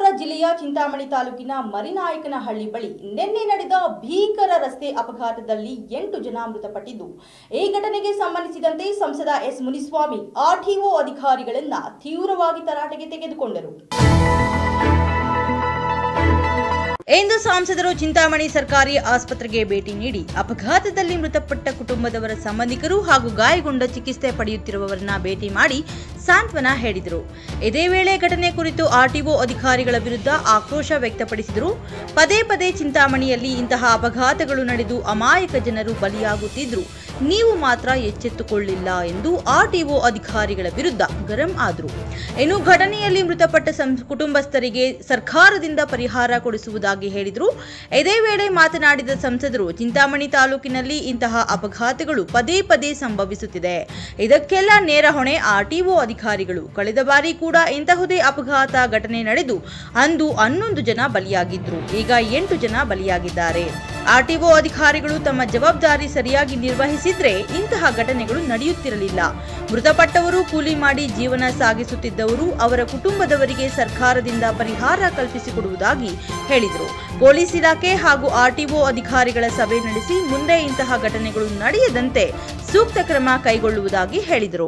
ಜಿಲ್ಲೆಯ ಚಿಂತಾಮಣಿ ತಾಲೂಕಿನ ಮರಿನಾಯಕನಹಳ್ಳಿ ಬಳಿ ನಿನ್ನೆ ನಡೆದ ಭೀಕರ ರಸ್ತೆ ಅಪಘಾತದಲ್ಲಿ ಎಂಟು ಜನ ಮೃತಪಟ್ಟಿದ್ದು ಈ ಘಟನೆಗೆ ಸಂಬಂಧಿಸಿದಂತೆ ಸಂಸದ ಎಸ್ ಮುನಿಸ್ವಾಮಿ ಆರ್ಟಿಒ ಅಧಿಕಾರಿಗಳನ್ನ ತೀವ್ರವಾಗಿ ತರಾಟೆಗೆ ತೆಗೆದುಕೊಂಡರು ಇಂದು ಸಂಸದರು ಚಿಂತಾಮಣಿ ಸರ್ಕಾರಿ ಆಸ್ಪತ್ರೆಗೆ ಭೇಟಿ ನೀಡಿ ಅಪಘಾತದಲ್ಲಿ ಮೃತಪಟ್ಟ ಕುಟುಂಬದವರ ಸಂಬಂಧಿಕರು ಹಾಗೂ ಗಾಯಗೊಂಡ ಚಿಕಿತ್ಸೆ ಪಡೆಯುತ್ತಿರುವವರನ್ನ ಭೇಟಿ ಮಾಡಿ ಸಾಂತ್ವನ ಹೇಳಿದರು ಇದೇ ವೇಳೆ ಘಟನೆ ಕುರಿತು ಆರ್ಟಿಒ ಅಧಿಕಾರಿಗಳ ವಿರುದ್ಧ ಆಕ್ರೋಶ ವ್ಯಕ್ತಪಡಿಸಿದರು ಪದೇ ಪದೇ ಚಿಂತಾಮಣಿಯಲ್ಲಿ ಇಂತಹ ಅಪಘಾತಗಳು ನಡೆದು ಅಮಾಯಕ ಜನರು ಬಲಿಯಾಗುತ್ತಿದ್ರು ನೀವು ಮಾತ್ರ ಎಚ್ಚೆತ್ತುಕೊಳ್ಳಿಲ್ಲ ಎಂದು ಆರ್ಟಿಒ ಅಧಿಕಾರಿಗಳ ವಿರುದ್ಧ ಗರಂ ಆದರು ಇನ್ನು ಘಟನೆಯಲ್ಲಿ ಮೃತಪಟ್ಟ ಸಂ- ಕುಟುಂಬಸ್ಥರಿಗೆ ಸರ್ಕಾರದಿಂದ ಪರಿಹಾರ ಕೊಡಿಸುವುದಾಗಿ ಹೇಳಿದರು ಇದೇ ವೇಳೆ ಮಾತನಾಡಿದ ಸಂಸದರು ಚಿಂತಾಮಣಿ ತಾಲೂಕಿನಲ್ಲಿ ಇಂತಹ ಅಪಘಾತಗಳು ಪದೇ ಪದೇ ಸಂಭವಿಸುತ್ತಿದೆ ಇದಕ್ಕೆಲ್ಲ ನೇರ ಹೊಣೆ ಆರ್ಟಿಒ ಅಧಿಕಾರಿಗಳು ಕಳೆದ ಬಾರಿ ಕೂಡ ಇಂತಹುದೇ ಅಪಘಾತ ಘಟನೆ ನಡೆದು ಅಂದು ಹನ್ನೊಂದು ಜನ ಬಲಿಯಾಗಿದ್ರು ಈಗ ಎಂಟು ಜನ ಬಲಿಯಾಗಿದ್ದಾರೆ ಆರ್ಟಿಒ ಅಧಿಕಾರಿಗಳು ತಮ್ಮ ಜವಾಬ್ದಾರಿ ಸರಿಯಾಗಿ ನಿರ್ವಹಿಸಿದ್ರೆ ಇಂತಹ ಘಟನೆಗಳು ನಡೆಯುತ್ತಿರಲಿಲ್ಲ ಮೃತಪಟ್ಟವರು ಕೂಲಿ ಮಾಡಿ ಜೀವನ ಸಾಗಿಸುತ್ತಿದ್ದವರು ಅವರ ಕುಟುಂಬದವರಿಗೆ ಸರ್ಕಾರದಿಂದ ಪರಿಹಾರ ಕಲ್ಪಿಸಿಕೊಡುವುದಾಗಿ ಹೇಳಿದರು ಪೊಲೀಸ್ ಇಲಾಖೆ ಹಾಗೂ ಆರ್ಟಿಒ ಅಧಿಕಾರಿಗಳ ಸಭೆ ನಡೆಸಿ ಮುಂದೆ ಇಂತಹ ಘಟನೆಗಳು ನಡೆಯದಂತೆ ಸೂಕ್ತ ಕ್ರಮ ಕೈಗೊಳ್ಳುವುದಾಗಿ ಹೇಳಿದರು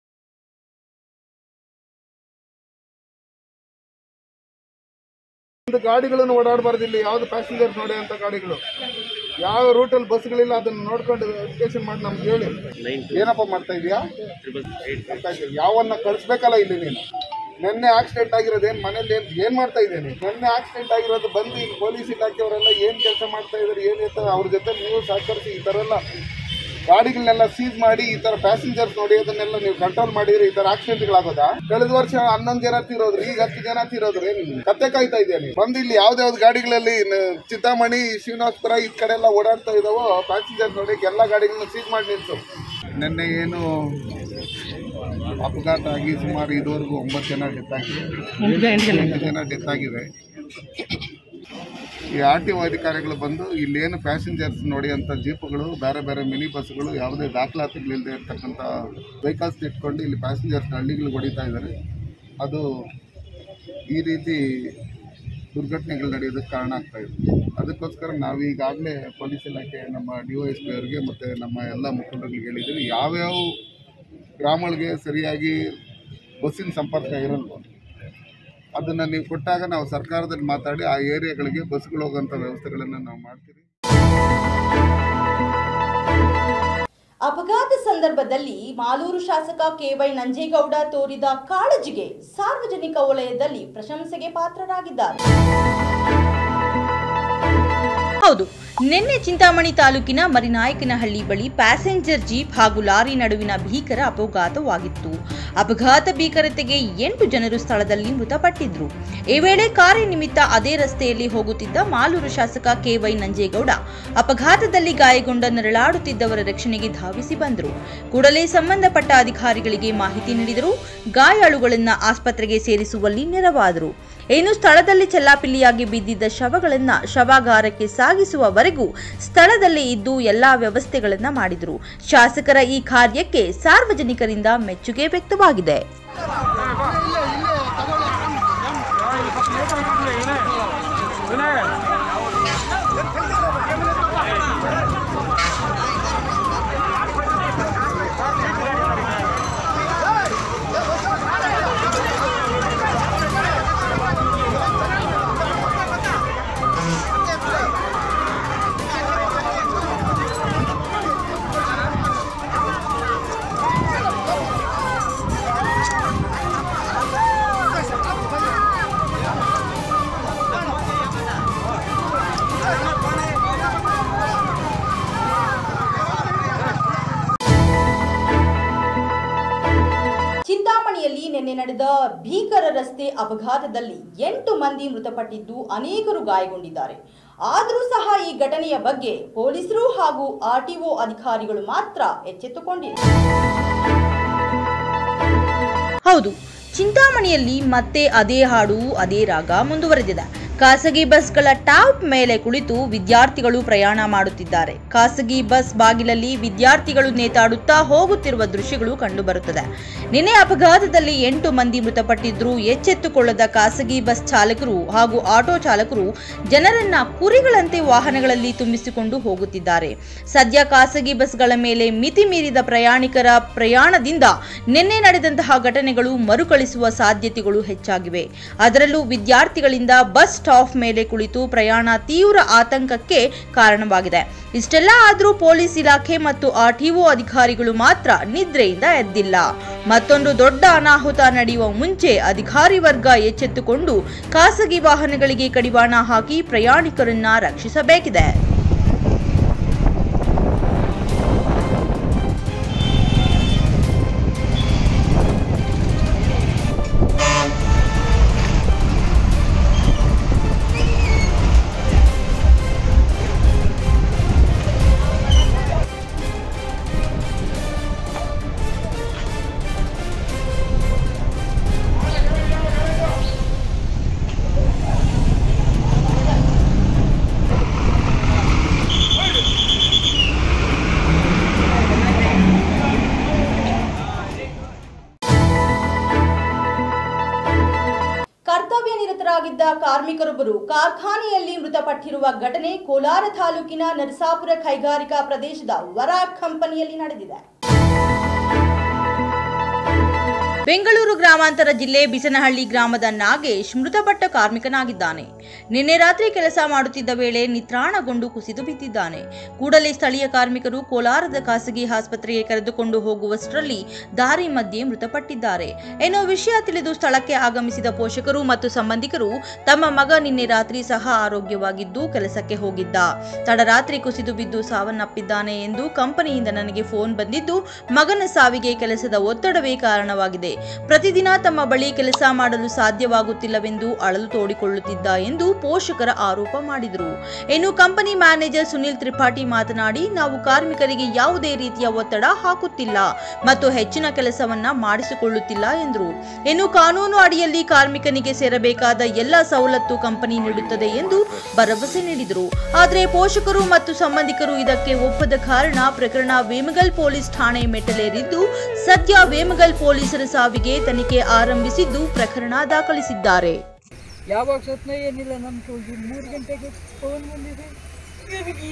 ಒಂದು ಗಾಡಿಗಳನ್ನು ಓಡಾಡಬಾರ್ದು ಇಲ್ಲಿ ಯಾವ್ದು ಪ್ಯಾಸೆಂಜರ್ಸ್ ನೋಡಿ ಅಂತ ಗಾಡಿಗಳು ಯಾವ ರೂಟಲ್ಲಿ ಬಸ್ಗಳಿಲ್ಲ ಅದನ್ನ ನೋಡ್ಕೊಂಡು ವೆರಿಫಿಕೇಶನ್ ಮಾಡಿ ನಮ್ಗೆ ಹೇಳಿ ಏನಪ್ಪ ಮಾಡ್ತಾ ಇದೀಯಾ ಮಾಡ್ತಾ ಇದೀಯ. ಯಾವನ್ನ ಕಳಿಸ್ಬೇಕಲ್ಲ ಇಲ್ಲಿ ನೀನು ನಿನ್ನೆ ಆಕ್ಸಿಡೆಂಟ್ ಆಗಿರೋದು ಏನ್ ಮನೇಲಿ ಏನ್ ಏನ್ ಮಾಡ್ತಾ ಇದ್ದೇನೆ ನಿನ್ನೆ ಆಕ್ಸಿಡೆಂಟ್ ಆಗಿರೋದು ಬಂದು ಈಗ ಪೊಲೀಸ್ ಇಲಾಖೆಯವರೆಲ್ಲ ಏನ್ ಕೆಲಸ ಮಾಡ್ತಾ ಇದಾರೆ ಏನ್ ಇರ್ತಾರೆ ಅವ್ರ ಜೊತೆ ನೀವು ಸಹಕರಿಸಿ ಈ ತರ ಎಲ್ಲ ಗಾಡಿಗಳನ್ನೆಲ್ಲ ಸೀಸ್ ಮಾಡಿ ಈ ತರ ಪ್ಯಾಸೆಂಜರ್ಸ್ ನೋಡಿ ಅದನ್ನೆಲ್ಲ ನೀವು ಕಂಟ್ರೋಲ್ ಮಾಡಿದ್ರೆ ಈ ತರ ಆಕ್ಸಿಡೆಂಟ್ಗಳಾಗೋದಾ ಕಳೆದ ವರ್ಷ ಹನ್ನೊಂದು ಜನ ತೀರೋದ್ರು ಈಗ ಹತ್ತು ಜನ ತೀರೋದ್ರು ಏನು ಕತ್ತೆ ಕಾಯ್ತಾ ಇದೆಯಾ ನೀವು ಬಂದು ಇಲ್ಲಿ ಯಾವ್ದಾವ್ದು ಗಾಡಿಗಳಲ್ಲಿ ನ- ಚಿಂತಾಮಣಿ ಶ್ರೀನಿವಾಸಪುರ ಈ ಕಡೆ ಎಲ್ಲ ಓಡಾಡ್ತಾ ಇದಾವೋ ಪ್ಯಾಸೆಂಜರ್ಸ್ ನೋಡಿ ಎಲ್ಲ ಗಾಡಿಗಳನ್ನ ಸೀಸ್ ಮಾಡಿ ನಿಲ್ಸು ನಿನ್ನೆ ಏನು ಅಪಘಾತ ಆಗಿ ಸುಮಾರು ಇದುವರೆಗೂ ಒಂಬತ್ತು ಜನ ಡೆತ್ ಆಗಿದೆ ಎಂಟು ಜನ ಡೆತ್ ಆಗಿದೆ ಈ ಆರ್ ಟಿ ಒ ಅಧಿಕಾರಿಗಳು ಬಂದು ಇಲ್ಲೇನು ಪ್ಯಾಸೆಂಜರ್ಸ್ ನೋಡಿ ಅಂತ ಜೀಪುಗಳು ಬೇರೆ ಬೇರೆ ಮಿನಿ ಬಸ್ಗಳು ಯಾವುದೇ ದಾಖಲಾತಿಗಳಿಲ್ಲದೆ ಇರ್ತಕ್ಕಂಥ ವೆಹಿಕಲ್ಸ್ ಇಟ್ಕೊಂಡು ಇಲ್ಲಿ ಪ್ಯಾಸೆಂಜರ್ಸ್ ಹಳ್ಳಿಗಳಿಗೆ ಹೊಡಿತಾ ಇದ್ದಾರೆ ಅದು ಈ ರೀತಿ ದುರ್ಘಟನೆಗಳು ನಡೆಯೋದಕ್ಕೆ ಕಾರಣ ಆಗ್ತಾ ಇದೆ ಅದಕ್ಕೋಸ್ಕರ ನಾವು ಈಗಾಗಲೇ ಪೊಲೀಸ್ ಇಲಾಖೆ ನಮ್ಮ ಡಿ ಒ ಎಸ್ ಪಿ ಅವರಿಗೆ ಮತ್ತು ನಮ್ಮ ಎಲ್ಲ ಮುಖಂಡರಿಗೆ ಹೇಳಿದ್ದೀವಿ ಯಾವ್ಯಾವ ಗ್ರಾಮಗಳಿಗೆ ಸರಿಯಾಗಿ ಬಸ್ಸಿನ ಸಂಪರ್ಕ ಇರಲ್ವೋ ಅದನ್ನು ನೀವು ಕೊಟ್ಟಾಗ ನಾವು ಸರ್ಕಾರದಲ್ಲಿ ಮಾತಾಡಿ ಆ ಏರಿಯಾಗಳಿಗೆ ಬಸ್ಗಳು ಹೋಗುವಂಥ ವ್ಯವಸ್ಥೆಗಳನ್ನು ನಾವು ಮಾಡ್ತೀವಿ ಅಪಘಾತ ಸಂದರ್ಭದಲ್ಲಿ ಮಾಲೂರು ಶಾಸಕ ಕೆವೈ ನಂಜೇಗೌಡ ತೋರಿದ ಕಾಳಜಿಗೆ ಸಾರ್ವಜನಿಕ ವಲಯದಲ್ಲಿ ಪ್ರಶಂಸೆಗೆ ಪಾತ್ರರಾಗಿದ್ದಾರೆ ಹೌದು ನಿನ್ನೆ ಚಿಂತಾಮಣಿ ತಾಲೂಕಿನ ಮರಿನಾಯಕನಹಳ್ಳಿ ಬಳಿ ಪ್ಯಾಸೆಂಜರ್ ಜೀಪ್ ಹಾಗೂ ಲಾರಿ ನಡುವಿನ ಭೀಕರ ಅಪಘಾತವಾಗಿತ್ತು ಅಪಘಾತ ಭೀಕರತೆಗೆ ಎಂಟು ಜನರು ಸ್ಥಳದಲ್ಲಿ ಮೃತಪಟ್ಟಿದ್ರು ಈ ವೇಳೆ ಕಾರ್ಯನಿಮಿತ್ತ ಅದೇ ರಸ್ತೆಯಲ್ಲಿ ಹೋಗುತ್ತಿದ್ದ ಮಾಲೂರು ಶಾಸಕ ಕೆವೈ ನಂಜೇಗೌಡ ಅಪಘಾತದಲ್ಲಿ ಗಾಯಗೊಂಡ ನರಳಾಡುತ್ತಿದ್ದವರ ರಕ್ಷಣೆಗೆ ಧಾವಿಸಿ ಬಂದರು ಕೂಡಲೇ ಸಂಬಂಧಪಟ್ಟ ಅಧಿಕಾರಿಗಳಿಗೆ ಮಾಹಿತಿ ನೀಡಿದರು ಗಾಯಾಳುಗಳನ್ನ ಆಸ್ಪತ್ರೆಗೆ ಸೇರಿಸುವಲ್ಲಿ ನೆರವಾದರು ಇನ್ನು ಸ್ಥಳದಲ್ಲಿ ಚೆಲ್ಲಾಪಿಲ್ಲಿಯಾಗಿ ಬಿದ್ದಿದ್ದ ಶವಗಳನ್ನ ಶವಾಗಾರಕ್ಕೆ ಸಾಗಿಸುವವರೆಗೂ ಸ್ಥಳದಲ್ಲಿ ಇದ್ದು ಎಲ್ಲಾ ವ್ಯವಸ್ಥೆಗಳನ್ನ ಮಾಡಿದರು ಶಾಸಕರ ಈ ಕಾರ್ಯಕ್ಕೆ ಸಾರ್ವಜನಿಕರಿಂದ ಮೆಚ್ಚುಗೆ ವ್ಯಕ್ತವಾಗಿದೆ ಚಿಂತಾಮಣಿಯಲ್ಲಿ ನಿನ್ನೆ ನಡೆದ ಭೀಕರ ರಸ್ತೆ ಅಪಘಾತದಲ್ಲಿ ಎಂಟು ಮಂದಿ ಮೃತಪಟ್ಟಿದ್ದು ಅನೇಕರು ಗಾಯಗೊಂಡಿದ್ದಾರೆ ಆದರೂ ಸಹ ಈ ಘಟನೆಯ ಬಗ್ಗೆ ಪೊಲೀಸರು ಹಾಗೂ ಆರ್ಟಿಒ ಅಧಿಕಾರಿಗಳು ಮಾತ್ರ ಎಚ್ಚೆತ್ತುಕೊಂಡಿಲ್ಲ ಹೌದು ಚಿಂತಾಮಣಿಯಲ್ಲಿ ಮತ್ತೆ ಅದೇ ಹಾಡು ಅದೇ ರಾಗ ಮುಂದುವರೆದಿದೆ ಖಾಸಗಿ ಬಸ್ಗಳ ಟಾಪ್ ಮೇಲೆ ಕುಳಿತು ವಿದ್ಯಾರ್ಥಿಗಳು ಪ್ರಯಾಣ ಮಾಡುತ್ತಿದ್ದಾರೆ ಖಾಸಗಿ ಬಸ್ ಬಾಗಿಲಲ್ಲಿ ವಿದ್ಯಾರ್ಥಿಗಳು ನೇತಾಡುತ್ತಾ ಹೋಗುತ್ತಿರುವ ದೃಶ್ಯಗಳು ಕಂಡುಬರುತ್ತದೆ ನಿನ್ನೆ ಅಪಘಾತದಲ್ಲಿ ಎಂಟು ಮಂದಿ ಮೃತಪಟ್ಟಿದ್ರು ಎಚ್ಚೆತ್ತುಕೊಳ್ಳದ ಖಾಸಗಿ ಬಸ್ ಚಾಲಕರು ಹಾಗೂ ಆಟೋ ಚಾಲಕರು ಜನರನ್ನ ಕುರಿಗಳಂತೆ ವಾಹನಗಳಲ್ಲಿ ತುಂಬಿಸಿಕೊಂಡು ಹೋಗುತ್ತಿದ್ದಾರೆ ಸದ್ಯ ಖಾಸಗಿ ಬಸ್ಗಳ ಮೇಲೆ ಮಿತಿ ಮೀರಿದ ಪ್ರಯಾಣಿಕರ ಪ್ರಯಾಣದಿಂದ ನಿನ್ನೆ ನಡೆದಂತಹ ಘಟನೆಗಳು ಮರುಕಳಿಸುವ ಸಾಧ್ಯತೆಗಳು ಹೆಚ್ಚಾಗಿವೆ ಅದರಲ್ಲೂ ವಿದ್ಯಾರ್ಥಿಗಳಿಂದ ಬಸ್ ಸ್ಟಾಪ್ ಮೇಲೆ ಕುಳಿತು ಪ್ರಯಾಣ ತೀವ್ರ ಆತಂಕಕ್ಕೆ ಕಾರಣವಾಗಿದೆ ಇಷ್ಟೆಲ್ಲ ಆದರೂ ಪೊಲೀಸ್ ಇಲಾಖೆ ಮತ್ತು ಆರ್ಟಿಒ ಅಧಿಕಾರಿಗಳು ಮಾತ್ರ ನಿದ್ರೆಯಿಂದ ಎದ್ದಿಲ್ಲ ಮತ್ತೊಂದು ದೊಡ್ಡ ಅನಾಹುತ ನಡೆಯುವ ಮುಂಚೆ ಅಧಿಕಾರಿ ವರ್ಗ ಎಚ್ಚೆತ್ತುಕೊಂಡು ಖಾಸಗಿ ವಾಹನಗಳಿಗೆ ಕಡಿವಾಣ ಹಾಕಿ ಪ್ರಯಾಣಿಕರನ್ನ ರಕ್ಷಿಸಬೇಕಿದೆ ಕರ್ತವ್ಯ ನಿರತರಾಗಿದ್ದ ಕಾರ್ಮಿಕರೊಬ್ಬರು ಕಾರ್ಖಾನೆಯಲ್ಲಿ ಮೃತಪಟ್ಟಿರುವ ಘಟನೆ ಕೋಲಾರ ತಾಲೂಕಿನ ನರಸಾಪುರ ಕೈಗಾರಿಕಾ ಪ್ರದೇಶದ ವರಾಕ್ ಕಂಪನಿಯಲ್ಲಿ ನಡೆದಿದೆ ಬೆಂಗಳೂರು ಗ್ರಾಮಾಂತರ ಜಿಲ್ಲೆ ಬಿಸನಹಳ್ಳಿ ಗ್ರಾಮದ ನಾಗೇಶ್ ಮೃತಪಟ್ಟ ಕಾರ್ಮಿಕನಾಗಿದ್ದಾನೆ ನಿನ್ನೆ ರಾತ್ರಿ ಕೆಲಸ ಮಾಡುತ್ತಿದ್ದ ವೇಳೆ ನಿತ್ರಾಣಗೊಂಡು ಕುಸಿದು ಬಿದ್ದಿದ್ದಾನೆ ಕೂಡಲೇ ಸ್ಥಳೀಯ ಕಾರ್ಮಿಕರು ಕೋಲಾರದ ಖಾಸಗಿ ಆಸ್ಪತ್ರೆಗೆ ಕರೆದುಕೊಂಡು ಹೋಗುವಷ್ಟರಲ್ಲಿ ದಾರಿ ಮಧ್ಯೆ ಮೃತಪಟ್ಟಿದ್ದಾರೆ ಎನ್ನುವ ವಿಷಯ ತಿಳಿದು ಸ್ಥಳಕ್ಕೆ ಆಗಮಿಸಿದ ಪೋಷಕರು ಮತ್ತು ಸಂಬಂಧಿಕರು ತಮ್ಮ ಮಗ ನಿನ್ನೆ ರಾತ್ರಿ ಸಹ ಆರೋಗ್ಯವಾಗಿದ್ದು ಕೆಲಸಕ್ಕೆ ಹೋಗಿದ್ದ ತಡರಾತ್ರಿ ಕುಸಿದು ಬಿದ್ದು ಸಾವನ್ನಪ್ಪಿದ್ದಾನೆ ಎಂದು ಕಂಪನಿಯಿಂದ ನನಗೆ ಫೋನ್ ಬಂದಿದ್ದು ಮಗನ ಸಾವಿಗೆ ಕೆಲಸದ ಒತ್ತಡವೇ ಕಾರಣವಾಗಿದೆ ಪ್ರತಿದಿನ ತಮ್ಮ ಬಳಿ ಕೆಲಸ ಮಾಡಲು ಸಾಧ್ಯವಾಗುತ್ತಿಲ್ಲವೆಂದು ಅಳಲು ತೋಡಿಕೊಳ್ಳುತ್ತಿದ್ದ ಎಂದು ಪೋಷಕರ ಆರೋಪ ಮಾಡಿದರು ಇನ್ನು ಕಂಪನಿ ಮ್ಯಾನೇಜರ್ ಸುನಿಲ್ ತ್ರಿಪಾಠಿ ಮಾತನಾಡಿ ನಾವು ಕಾರ್ಮಿಕರಿಗೆ ಯಾವುದೇ ರೀತಿಯ ಒತ್ತಡ ಹಾಕುತ್ತಿಲ್ಲ ಮತ್ತು ಹೆಚ್ಚಿನ ಕೆಲಸವನ್ನ ಮಾಡಿಸಿಕೊಳ್ಳುತ್ತಿಲ್ಲ ಎಂದರು ಇನ್ನು ಕಾನೂನು ಅಡಿಯಲ್ಲಿ ಕಾರ್ಮಿಕನಿಗೆ ಸೇರಬೇಕಾದ ಎಲ್ಲ ಸವಲತ್ತು ಕಂಪನಿ ನೀಡುತ್ತದೆ ಎಂದು ಭರವಸೆ ನೀಡಿದರು ಆದರೆ ಪೋಷಕರು ಮತ್ತು ಸಂಬಂಧಿಕರು ಇದಕ್ಕೆ ಒಪ್ಪದ ಕಾರಣ ಪ್ರಕರಣ ವೇಮಗಲ್ ಪೊಲೀಸ್ ಠಾಣೆ ಮೆಟ್ಟಲೇರಿದ್ದು ಸದ್ಯ ವೇಮಗಲ್ ಪೊಲೀಸರ ಸಾವಿಗೆ ತನಿಖೆ ಆರಂಭಿಸಿದ್ದು ಪ್ರಕರಣ ದಾಖಲಿಸಿದ್ದಾರೆ ಯಾವಾಗ ಸತ್ನ ಏನಿಲ್ಲ ನಮ್ಮ ಮೂರು ಗಂಟೆಗೆ ಫೋನ್ ಬಂದಿದೆ ನನಗೆ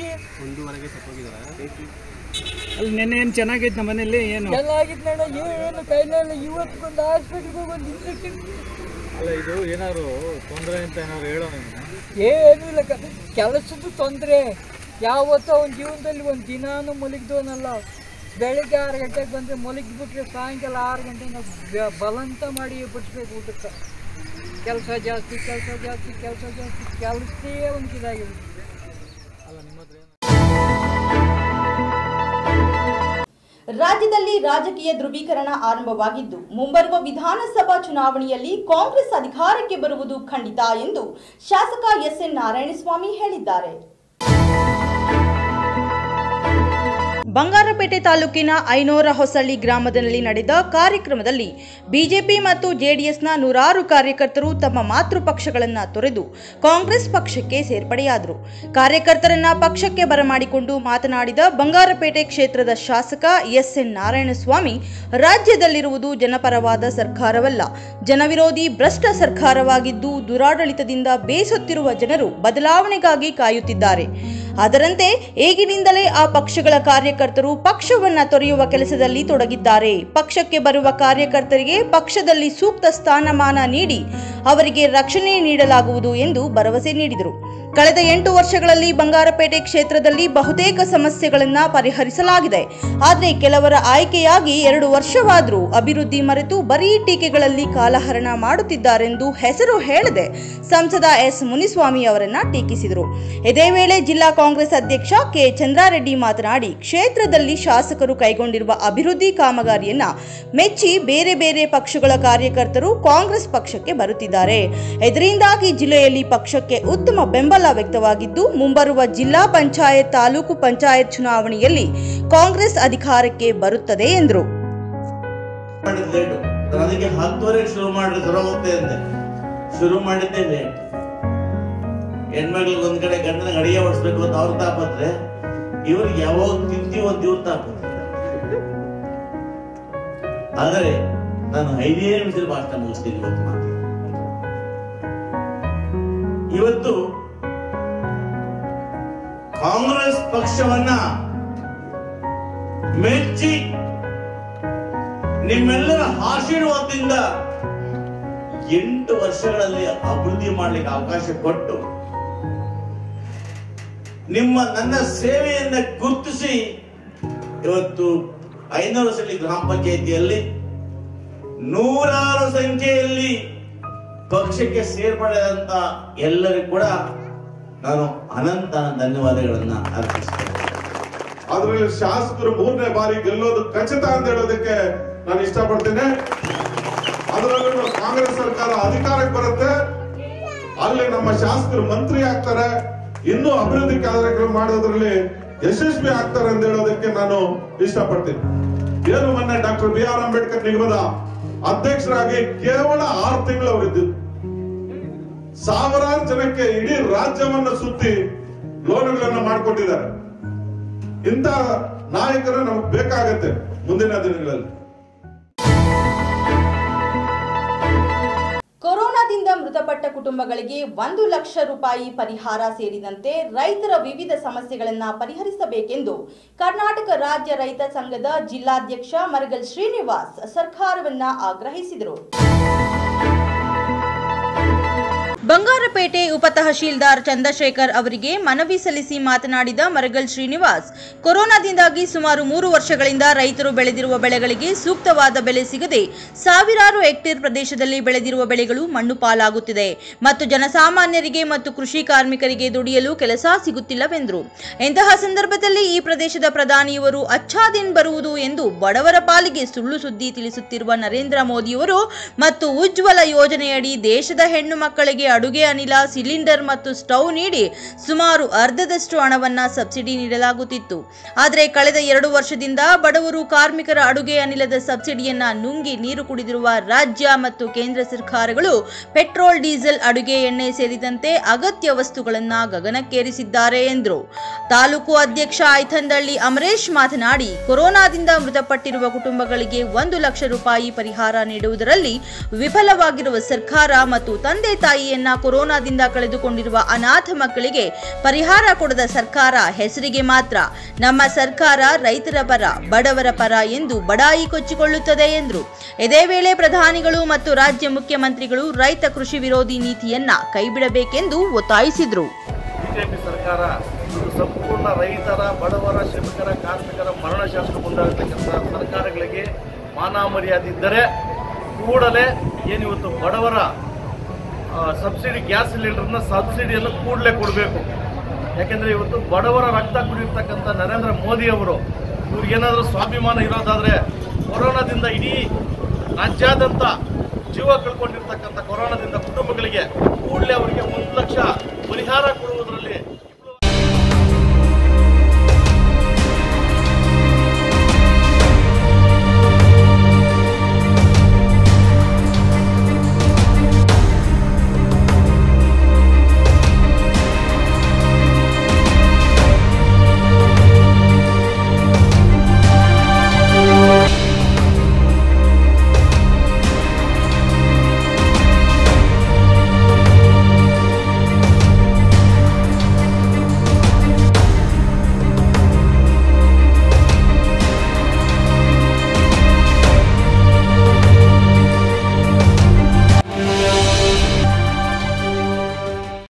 ಅಲ್ಲಿ ನೆನ್ನೆ ಏನು ಚೆನ್ನಾಗೈತೆ ನಮ್ಮ ಮನೇಲಿ ಏನು ಚೆನ್ನಾಗಿತ್ತು ಅಣ್ಣ ಏನು ಕೈನಲ್ಲಿ ಇವತ್ತು ಬಂದು ಹಾಸ್ಪಿಟ್ಲಿಗೆ ಹೋಗಿ ಇಂಜೆಕ್ಷನ್ ಅಲ್ಲ ಇದು ಏನಾದ್ರು ತೊಂದರೆ ಅಂತ ಏನಾದ್ರು ಹೇಳೋ ಏನೂ ಇಲ್ಲ ಕ- ಕೆಲಸದ ತೊಂದರೆ ಯಾವತ್ತೋ ಅವನ ಜೀವನದಲ್ಲಿ ಒಂದು ದಿನಾನು ಮಲಗಿದವನಲ್ಲ ಬೆಳಿಗ್ಗೆ ಆರು ಗಂಟೆಗೆ ಬಂದರೆ ಮಲಗಿಬಿಟ್ರೆ ಸಾಯಂಕಾಲ ಆರು ಗಂಟೆ ನಾವು ಬ- ಬಲಂತ ಮಾಡಿ ಬಿಡಿಸ್ಬೇಕು ಊಟಕ್ಕೆ ಕೆಲಸ ಜಾಸ್ತಿ ಕೆಲಸ ಜಾಸ್ತಿ ಕೆಲಸ ಜಾಸ್ತಿ ಕೆಲಸದೇ ಒಂದು ಇದಾಗಿದೆ ಅಲ್ಲ ನಿಮ್ಮ ಹತ್ರ ಏನು ರಾಜ್ಯದಲ್ಲಿ ರಾಜಕೀಯ ಧ್ರುವೀಕರಣ ಆರಂಭವಾಗಿದ್ದು ಮುಂಬರುವ ವಿಧಾನಸಭಾ ಚುನಾವಣೆಯಲ್ಲಿ ಕಾಂಗ್ರೆಸ್ ಅಧಿಕಾರಕ್ಕೆ ಬರುವುದು ಖಂಡಿತ ಎಂದು ಶಾಸಕ ಎಸ್ಎನ್ ನಾರಾಯಣಸ್ವಾಮಿ ಹೇಳಿದ್ದಾರೆ ಬಂಗಾರಪೇಟೆ ತಾಲೂಕಿನ ಐನೋರ ಹೊಸಳ್ಳಿ ಗ್ರಾಮದಲ್ಲಿ ನಡೆದ ಕಾರ್ಯಕ್ರಮದಲ್ಲಿ ಬಿಜೆಪಿ ಮತ್ತು ಜೆಡಿಎಸ್ನ ನೂರಾರು ಕಾರ್ಯಕರ್ತರು ತಮ್ಮ ಮಾತೃ ಪಕ್ಷಗಳನ್ನ ತೊರೆದು ಕಾಂಗ್ರೆಸ್ ಪಕ್ಷಕ್ಕೆ ಸೇರ್ಪಡೆಯಾದರು ಕಾರ್ಯಕರ್ತರನ್ನ ಪಕ್ಷಕ್ಕೆ ಬರಮಾಡಿಕೊಂಡು ಮಾತನಾಡಿದ ಬಂಗಾರಪೇಟೆ ಕ್ಷೇತ್ರದ ಶಾಸಕ ಎಸ್ ಎನ್ ನಾರಾಯಣಸ್ವಾಮಿ ರಾಜ್ಯದಲ್ಲಿರುವುದು ಜನಪರವಾದ ಸರ್ಕಾರವಲ್ಲ ಜನವಿರೋಧಿ ಭ್ರಷ್ಟ ಸರ್ಕಾರವಾಗಿದ್ದು ದುರಾಡಳಿತದಿಂದ ಬೇಸತ್ತಿರುವ ಜನರು ಬದಲಾವಣೆಗಾಗಿ ಕಾಯುತ್ತಿದ್ದಾರೆ ಅದರಂತೆ ಈಗಿನಿಂದಲೇ ಆ ಪಕ್ಷಗಳ ಕಾರ್ಯಕರ್ತರು ಪಕ್ಷವನ್ನ ತೊರೆಯುವ ಕೆಲಸದಲ್ಲಿ ತೊಡಗಿದ್ದಾರೆ ಪಕ್ಷಕ್ಕೆ ಬರುವ ಕಾರ್ಯಕರ್ತರಿಗೆ ಪಕ್ಷದಲ್ಲಿ ಸೂಕ್ತ ಸ್ಥಾನಮಾನ ನೀಡಿ ಅವರಿಗೆ ರಕ್ಷಣೆ ನೀಡಲಾಗುವುದು ಎಂದು ಭರವಸೆ ನೀಡಿದರು ಕಳೆದ ಎಂಟು ವರ್ಷಗಳಲ್ಲಿ ಬಂಗಾರಪೇಟೆ ಕ್ಷೇತ್ರದಲ್ಲಿ ಬಹುತೇಕ ಸಮಸ್ಯೆಗಳನ್ನ ಪರಿಹರಿಸಲಾಗಿದೆ ಆದರೆ ಕೆಲವರ ಆಯ್ಕೆಯಾಗಿ ಎರಡು ವರ್ಷವಾದರೂ ಅಭಿವೃದ್ಧಿ ಮರೆತು ಬರೀ ಟೀಕೆಗಳಲ್ಲಿ ಕಾಲಹರಣ ಮಾಡುತ್ತಿದ್ದಾರೆಂದು ಹೆಸರು ಹೇಳದೆ ಸಂಸದ ಎಸ್ ಮುನಿಸ್ವಾಮಿ ಅವರನ್ನ ಟೀಕಿಸಿದರು ಇದೇ ವೇಳೆ ಜಿಲ್ಲಾ ಕಾಂಗ್ರೆಸ್ ಅಧ್ಯಕ್ಷ ಕೆ ಚಂದ್ರಾರೆಡ್ಡಿ ಮಾತನಾಡಿ ಕ್ಷೇತ್ರದಲ್ಲಿ ಶಾಸಕರು ಕೈಗೊಂಡಿರುವ ಅಭಿವೃದ್ಧಿ ಕಾಮಗಾರಿಯನ್ನ ಮೆಚ್ಚಿ ಬೇರೆ ಬೇರೆ ಪಕ್ಷಗಳ ಕಾರ್ಯಕರ್ತರು ಕಾಂಗ್ರೆಸ್ ಪಕ್ಷಕ್ಕೆ ಬರುತ್ತಿದ್ದಾರೆ ಇದರಿಂದಾಗಿ ಜಿಲ್ಲೆಯಲ್ಲಿ ಪಕ್ಷಕ್ಕೆ ಉತ್ತಮ ಬೆಂಬಲ ವ್ಯಕ್ತವಾಗಿದ್ದು ಮುಂಬರುವ ಜಿಲ್ಲಾ ಪಂಚಾಯತ್ ತಾಲೂಕು ಪಂಚಾಯತ್ ಚುನಾವಣೆಯಲ್ಲಿ ಕಾಂಗ್ರೆಸ್ ಅಧಿಕಾರಕ್ಕೆ ಬರುತ್ತದೆ ಎಂದರು ಮಾಡಿದ್ ಲೇಟು ನಾನು ಅದಕ್ಕೆ ಹತ್ತುವರೆಗೆ ಶುರು ಮಾಡ್ರಿ ದೂರ ಹೋಗ್ತೇವೆ ಅಂದೆ ಶುರು ಮಾಡಿದ್ದೆ ಲೇಟ್ ಹೆಣ್ಮಕ್ಳಿಗೆ ಒಂದ್ ಕಡೆ ಗಂಡನ ಅಡಿಗೆ ಓಡಿಸ್ಬೇಕು ಅಂತ ಅವ್ರ ತಾಪತ್ರೆ ಇವ್ರಿಗೆ ಯಾವಾಗ ತಿಂತೀವಿ ಅಂತ ಇವ್ರ ತಾಪತ್ರೆ ಆದರೆ ನಾನು ಐದೇ ನಿಮಿಷದ ಭಾಷಣ ಮುಗಿಸ್ತೀನಿ ಇವತ್ತು ಮಾತು ಇವತ್ತು ಕಾಂಗ್ರೆಸ್ ಪಕ್ಷವನ್ನ ಮೆಚ್ಚಿ ನಿಮ್ಮೆಲ್ಲರ ಆಶೀರ್ವಾದದಿಂದ ಎಂಟು ವರ್ಷಗಳಲ್ಲಿ ಅಭಿವೃದ್ಧಿ ಮಾಡ್ಲಿಕ್ಕೆ ಅವಕಾಶ ಕೊಟ್ಟು ನಿಮ್ಮ ನನ್ನ ಸೇವೆಯನ್ನ ಗುರುತಿಸಿ ಇವತ್ತು ಐನೂರು ಸಲ ಗ್ರಾಮ ಪಂಚಾಯಿತಿಯಲ್ಲಿ ನೂರಾರು ಸಂಖ್ಯೆಯಲ್ಲಿ ಪಕ್ಷಕ್ಕೆ ಸೇರ್ಪಡೆಯಾದಂತ ಎಲ್ಲರಿಗೂ ಕೂಡ ನಾನು ಅನಂತ ಧನ್ಯವಾದಗಳನ್ನ ಅರ್ಪಿಸ್ತೇನೆ ಅದರಲ್ಲಿ ಶಾಸಕರು ಮೂರನೇ ಬಾರಿ ಗೆಲ್ಲೋದು ಖಚಿತ ಅಂತ ಹೇಳೋದಕ್ಕೆ ನಾನು ಇಷ್ಟಪಡ್ತೇನೆ ಅದರಲ್ಲೂ ಕಾಂಗ್ರೆಸ್ ಸರ್ಕಾರ ಅಧಿಕಾರಕ್ಕೆ ಬರುತ್ತೆ ಅಲ್ಲಿ ನಮ್ಮ ಶಾಸಕರು ಮಂತ್ರಿ ಆಗ್ತಾರೆ ಇನ್ನೂ ಅಭಿವೃದ್ಧಿ ಕಾರ್ಯಕ್ರಮ ಮಾಡೋದ್ರಲ್ಲಿ ಯಶಸ್ವಿ ಆಗ್ತಾರೆ ಅಂತ ಹೇಳೋದಕ್ಕೆ ನಾನು ಇಷ್ಟಪಡ್ತೀನಿ ಏನು ಮೊನ್ನೆ ಡಾಕ್ಟರ್ ಬಿ ಆರ್ ಅಂಬೇಡ್ಕರ್ ನಿಗಮದ ಅಧ್ಯಕ್ಷರಾಗಿ ಕೇವಲ ಆರು ತಿಂಗಳು ಅವರಿದ್ದು ಸಾವಿರಾರು ಜನಕ್ಕೆ ಇಡೀ ರಾಜ್ಯವನ್ನ ಸುತ್ತಿ ಲೋನ್ಗಳನ್ನ ಮಾಡಿಕೊಟ್ಟಿದ್ದಾರೆ ಇಂಥ ನಾಯಕರು ನಮಗೆ ಬೇಕಾಗತ್ತೆ ಮುಂದಿನ ದಿನಗಳಲ್ಲಿ ಕೊರೋನಾದಿಂದ ಮೃತಪಟ್ಟ ಕುಟುಂಬಗಳಿಗೆ ಒಂದು ಲಕ್ಷ ರೂಪಾಯಿ ಪರಿಹಾರ ಸೇರಿದಂತೆ ರೈತರ ವಿವಿಧ ಸಮಸ್ಯೆಗಳನ್ನು ಪರಿಹರಿಸಬೇಕೆಂದು ಕರ್ನಾಟಕ ರಾಜ್ಯ ರೈತ ಸಂಘದ ಜಿಲ್ಲಾಧ್ಯಕ್ಷ ಮರಗಲ್ ಶ್ರೀನಿವಾಸ್ ಸರ್ಕಾರವನ್ನ ಆಗ್ರಹಿಸಿದರು ಬಂಗಾರಪೇಟೆ ಉಪತಹಶೀಲ್ದಾರ್ ಚಂದ್ರಶೇಖರ್ ಅವರಿಗೆ ಮನವಿ ಸಲ್ಲಿಸಿ ಮಾತನಾಡಿದ ಮರಗಲ್ ಶ್ರೀನಿವಾಸ್ ಕೊರೋನಾದಿಂದಾಗಿ ಸುಮಾರು ಮೂರು ವರ್ಷಗಳಿಂದ ರೈತರು ಬೆಳೆದಿರುವ ಬೆಳೆಗಳಿಗೆ ಸೂಕ್ತವಾದ ಬೆಲೆ ಸಿಗದೆ ಸಾವಿರಾರು ಹೆಕ್ಟೇರ್ ಪ್ರದೇಶದಲ್ಲಿ ಬೆಳೆದಿರುವ ಬೆಳೆಗಳು ಮಣ್ಣು ಪಾಲಾಗುತ್ತಿದೆ ಮತ್ತು ಜನಸಾಮಾನ್ಯರಿಗೆ ಮತ್ತು ಕೃಷಿ ಕಾರ್ಮಿಕರಿಗೆ ದುಡಿಯಲು ಕೆಲಸ ಸಿಗುತ್ತಿಲ್ಲವೆಂದರು ಇಂತಹ ಸಂದರ್ಭದಲ್ಲಿ ಈ ಪ್ರದೇಶದ ಪ್ರಧಾನಿಯವರು ಅಚ್ಛಾದಿನ್ ಬರುವುದು ಎಂದು ಬಡವರ ಪಾಲಿಗೆ ಸುಳ್ಳು ಸುದ್ದಿ ತಿಳಿಸುತ್ತಿರುವ ನರೇಂದ್ರ ಮೋದಿಯವರು ಮತ್ತು ಉಜ್ವಲ ಯೋಜನೆಯಡಿ ದೇಶದ ಹೆಣ್ಣು ಮಕ್ಕಳಿಗೆ ಅಡುಗೆ ಅನಿಲ ಸಿಲಿಂಡರ್ ಮತ್ತು ಸ್ಟವ್ ನೀಡಿ ಸುಮಾರು ಅರ್ಧದಷ್ಟು ಹಣವನ್ನ ಸಬ್ಸಿಡಿ ನೀಡಲಾಗುತ್ತಿತ್ತು ಆದರೆ ಕಳೆದ ಎರಡು ವರ್ಷದಿಂದ ಬಡವರು ಕಾರ್ಮಿಕರ ಅಡುಗೆ ಅನಿಲದ ಸಬ್ಸಿಡಿಯನ್ನ ನುಂಗಿ ನೀರು ಕುಡಿದಿರುವ ರಾಜ್ಯ ಮತ್ತು ಕೇಂದ್ರ ಸರ್ಕಾರಗಳು ಪೆಟ್ರೋಲ್ ಡೀಸೆಲ್ ಅಡುಗೆ ಎಣ್ಣೆ ಸೇರಿದಂತೆ ಅಗತ್ಯ ವಸ್ತುಗಳನ್ನ ಗಗನಕ್ಕೇರಿಸಿದ್ದಾರೆ ಎಂದರು ತಾಲೂಕು ಅಧ್ಯಕ್ಷ ಐತಂದಳ್ಳಿ ಅಮರೇಶ್ ಮಾತನಾಡಿ ಕೊರೋನಾದಿಂದ ಮೃತಪಟ್ಟಿರುವ ಕುಟುಂಬಗಳಿಗೆ ಒಂದು ಲಕ್ಷ ರೂಪಾಯಿ ಪರಿಹಾರ ನೀಡುವುದರಲ್ಲಿ ವಿಫಲವಾಗಿರುವ ಸರ್ಕಾರ ಮತ್ತು ತಂದೆ ತಾಯಿಯನ್ನ ಕೊರೋನಾದಿಂದ ಕಳೆದುಕೊಂಡಿರುವ ಅನಾಥ ಮಕ್ಕಳಿಗೆ ಪರಿಹಾರ ಕೊಡದ ಸರ್ಕಾರ ಹೆಸರಿಗೆ ಮಾತ್ರ ನಮ್ಮ ಸರ್ಕಾರ ರೈತರ ಪರ ಬಡವರ ಪರ ಎಂದು ಬಡಾಯಿ ಕೊಚ್ಚಿಕೊಳ್ಳುತ್ತದೆ ಎಂದರು ಇದೇ ವೇಳೆ ಪ್ರಧಾನಿಗಳು ಮತ್ತು ರಾಜ್ಯ ಮುಖ್ಯಮಂತ್ರಿಗಳು ರೈತ ಕೃಷಿ ವಿರೋಧಿ ನೀತಿಯನ್ನ ಕೈಬಿಡಬೇಕೆಂದು ಒತ್ತಾಯಿಸಿದರು ಬಿಜೆಪಿ ಸರ್ಕಾರ ಇದು ಸಂಪೂರ್ಣ ರೈತರ ಬಡವರ ಶ್ರಮಿಕರ ಕಾರ್ಮಿಕರ ಮರಣಶಾಸ್ತ್ರ ಮುಂದಾಗತಕ್ಕಂಥ ಸರ್ಕಾರಗಳಿಗೆ ಮಾನ ಮರ್ಯಾದೆ ಇದ್ದರೆ ಕೂಡಲೇ ಏನಿವತ್ತು ಬಡವರ ಆ, ಸಬ್ಸಿಡಿ ಗ್ಯಾಸ್ ಸಿಲಿಂಡರ್ನ ಸಬ್ಸಿಡಿಯನ್ನು ಕೂಡಲೇ ಕೊಡಬೇಕು ಯಾಕೆಂದ್ರೆ ಇವತ್ತು ಬಡವರ ರಕ್ತ ಕುಡಿರ್ತಕ್ಕಂಥ ನರೇಂದ್ರ ಮೋದಿ ಅವರು ಇವ್ರಿಗೇನಾದರೂ ಸ್ವಾಭಿಮಾನ ಇರೋದಾದ್ರೆ ಕೊರೋನಾದಿಂದ ಇಡೀ ರಾಜ್ಯಾದ್ಯಂತ ಜೀವ ಕಳ್ಕೊಂಡಿರ್ತಕ್ಕಂಥ ಕೊರೋನಾದಿಂದ ಕುಟುಂಬಗಳಿಗೆ